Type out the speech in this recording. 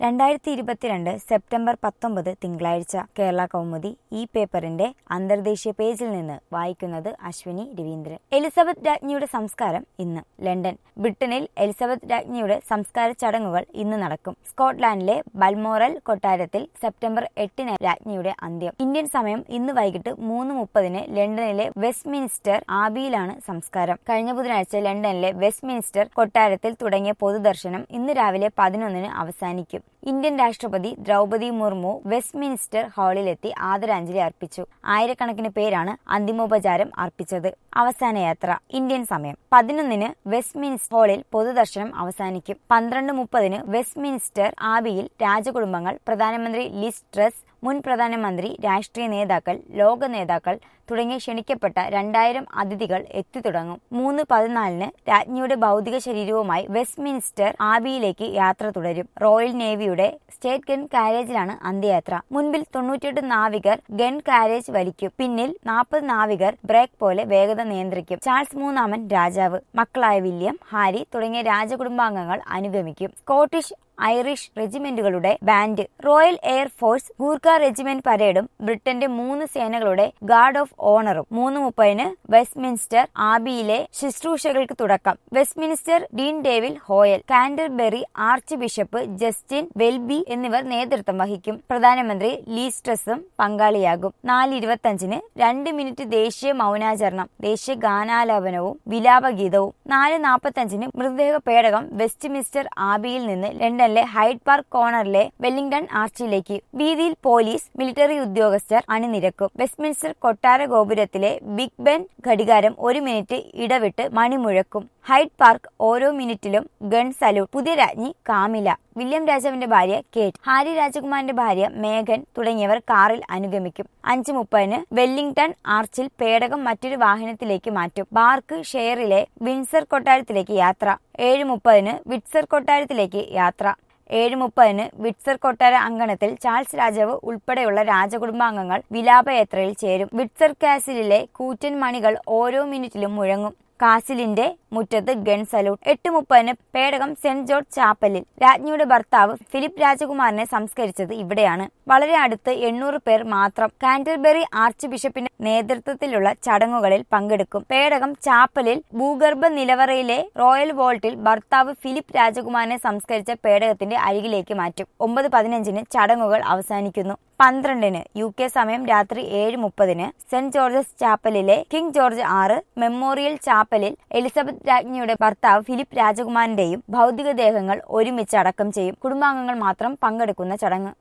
രണ്ടായിരത്തി ഇരുപത്തിരണ്ട് സെപ്റ്റംബർ പത്തൊമ്പത് തിങ്കളാഴ്ച കേരള കൗമുദി ഈ പേപ്പറിന്റെ അന്തർദേശീയ പേജിൽ നിന്ന് വായിക്കുന്നത് അശ്വിനി രവീന്ദ്രൻ എലിസബത്ത് രാജ്ഞിയുടെ സംസ്കാരം ഇന്ന് ലണ്ടൻ ബ്രിട്ടനിൽ എലിസബത്ത് രാജ്ഞിയുടെ സംസ്കാര ചടങ്ങുകൾ ഇന്ന് നടക്കും സ്കോട്ട്ലാൻഡിലെ ബൽമോറൽ കൊട്ടാരത്തിൽ സെപ്റ്റംബർ എട്ടിന് രാജ്ഞിയുടെ അന്ത്യം ഇന്ത്യൻ സമയം ഇന്ന് വൈകിട്ട് മൂന്ന് മുപ്പതിന് ലണ്ടനിലെ വെസ്റ്റ് മിനിസ്റ്റർ ആബിയിലാണ് സംസ്കാരം കഴിഞ്ഞ ബുധനാഴ്ച ലണ്ടനിലെ വെസ്റ്റ് മിനിസ്റ്റർ കൊട്ടാരത്തിൽ തുടങ്ങിയ പൊതുദർശനം ഇന്ന് രാവിലെ പതിനൊന്നിന് അവസാനിക്കും ഇന്ത്യൻ രാഷ്ട്രപതി ദ്രൗപതി മുർമു വെസ്റ്റ് മിനിസ്റ്റർ ഹാളിലെത്തി ആദരാഞ്ജലി അർപ്പിച്ചു ആയിരക്കണക്കിന് പേരാണ് അന്തിമോപചാരം അർപ്പിച്ചത് അവസാന യാത്ര ഇന്ത്യൻ സമയം പതിനൊന്നിന് വെസ്റ്റ് മിനിസ്റ്റർ ഹാളിൽ പൊതുദർശനം അവസാനിക്കും പന്ത്രണ്ട് മുപ്പതിന് വെസ്റ്റ് മിനിസ്റ്റർ ആബിയിൽ രാജകുടുംബങ്ങൾ പ്രധാനമന്ത്രി ലിസ് ട്രസ് മുൻ പ്രധാനമന്ത്രി രാഷ്ട്രീയ നേതാക്കൾ ലോക നേതാക്കൾ തുടങ്ങിയ ക്ഷണിക്കപ്പെട്ട രണ്ടായിരം അതിഥികൾ എത്തിത്തുടങ്ങും മൂന്ന് പതിനാലിന് രാജ്ഞിയുടെ ഭൗതിക ശരീരവുമായി വെസ്റ്റ് മിനിസ്റ്റർ ആബിയിലേക്ക് യാത്ര തുടരും റോയൽ നേവിയുടെ സ്റ്റേറ്റ് ഗൺ കാരേജിലാണ് അന്ത്യയാത്ര മുൻപിൽ തൊണ്ണൂറ്റിയെട്ട് നാവികർ ഗൺ കാരേജ് വലിക്കും പിന്നിൽ നാൽപ്പത് നാവികർ ബ്രേക്ക് പോലെ വേഗത നിയന്ത്രിക്കും ചാൾസ് മൂന്നാമൻ രാജാവ് മക്കളായ വില്യം ഹാരി തുടങ്ങിയ രാജകുടുംബാംഗങ്ങൾ അനുഗമിക്കും സ്കോട്ടിഷ് ഐറിഷ് റെജിമെന്റുകളുടെ band royal air force Gurkha regiment പരേഡും ബ്രിട്ടന്റെ മൂന്ന് സേനകളുടെ ഗാർഡ് ഓഫ് ഓണറും മൂന്ന് മുപ്പതിന് വെസ്റ്റ്മിൻസ്റ്റർ ആബിയിലെ ശുശ്രൂഷകൾക്ക് തുടക്കം Westminster dean David Hoyle Canterbury archbishop Justin Welby എന്നിവർ നേതൃത്വം വഹിക്കും പ്രധാനമന്ത്രി ലീസ്ട്രസും പങ്കാളിയാകും നാല് ഇരുപത്തഞ്ചിന് രണ്ട് മിനിറ്റ് ദേശീയ മൗനാചരണം ദേശീയ ഗാനാലാപനവും വിലാപഗീതവും നാല് നാൽപ്പത്തഞ്ചിന് മൃതദേഹ പേടകം വെസ്റ്റ്മിനിസ്റ്റർ ആബിയിൽ നിന്ന് ലണ്ടനിലെ ഹൈഡ് പാർക്ക് കോർണറിലെ വെല്ലിംഗ്ടൺ ആർച്ചിലേക്ക് വീതിയിൽ പോലീസ് മിലിറ്ററി ഉദ്യോഗസ്ഥർ അണിനിരക്കും വെസ്റ്റ്മിനിസ്റ്റർ കൊട്ടാര ഗോപുരത്തിലെ ബിഗ് ബെൻ ഘടികാരം ഒരു മിനിറ്റ് ഇടവിട്ട് മണിമുഴക്കും ഹൈഡ് പാർക്ക് ഓരോ മിനിറ്റിലും ഗൺ സല്യൂട്ട് പുതിയ രാജ്ഞി കാമില വില്യം രാജാവിന്റെ ഭാര്യ കേറ്റ് ഹാരി രാജകുമാരന്റെ ഭാര്യ മേഘൻ തുടങ്ങിയവർ കാറിൽ അനുഗമിക്കും അഞ്ചു മുപ്പതിന് വെല്ലിംഗ്ടൺ ആർച്ചിൽ പേടകം മറ്റൊരു വാഹനത്തിലേക്ക് മാറ്റും ബാർക്ക് ഷെയറിലെ വിൻസർ കൊട്ടാരത്തിലേക്ക് യാത്ര ഏഴ് മുപ്പതിന് വിറ്റ്സർ കൊട്ടാരത്തിലേക്ക് യാത്ര ഏഴ് മുപ്പതിന് വിറ്റ്സർ കൊട്ടാര അങ്കണത്തിൽ ചാൾസ് രാജാവ് ഉൾപ്പെടെയുള്ള രാജകുടുംബാംഗങ്ങൾ വിലാപയാത്രയിൽ ചേരും വിറ്റ്സർ കാസിലിലെ കൂറ്റൻ മണികൾ ഓരോ മിനിറ്റിലും മുഴങ്ങും കാസിലിന്റെ മുറ്റത്ത് ഗൺ സല്യൂട്ട് എട്ട് മുപ്പതിന് പേടകം സെന്റ് ജോർജ് ചാപ്പലിൽ രാജ്ഞിയുടെ ഭർത്താവ് ഫിലിപ്പ് രാജകുമാരനെ സംസ്കരിച്ചത് ഇവിടെയാണ് വളരെ അടുത്ത് എണ്ണൂറ് പേർ മാത്രം കാൻറ്റർബെറി ആർച്ച് ബിഷപ്പിന്റെ നേതൃത്വത്തിലുള്ള ചടങ്ങുകളിൽ പങ്കെടുക്കും പേടകം ചാപ്പലിൽ ഭൂഗർഭ നിലവറയിലെ റോയൽ വോൾട്ടിൽ ഭർത്താവ് ഫിലിപ്പ് രാജകുമാരനെ സംസ്കരിച്ച പേടകത്തിന്റെ അരികിലേക്ക് മാറ്റും ഒമ്പത് പതിനഞ്ചിന് ചടങ്ങുകൾ അവസാനിക്കുന്നു പന്ത്രണ്ടിന് യു കെ സമയം രാത്രി ഏഴ് മുപ്പതിന് സെന്റ് ജോർജസ് ചാപ്പലിലെ കിങ് ജോർജ് ആറ് മെമ്മോറിയൽ ചാപ്പലിൽ എലിസബത്ത് രാജ്ഞിയുടെ ഭർത്താവ് ഫിലിപ്പ് രാജകുമാരന്റെയും ഭൗതികദേഹങ്ങൾ ഒരുമിച്ച് അടക്കം ചെയ്യും കുടുംബാംഗങ്ങൾ മാത്രം പങ്കെടുക്കുന്ന ചടങ്ങ്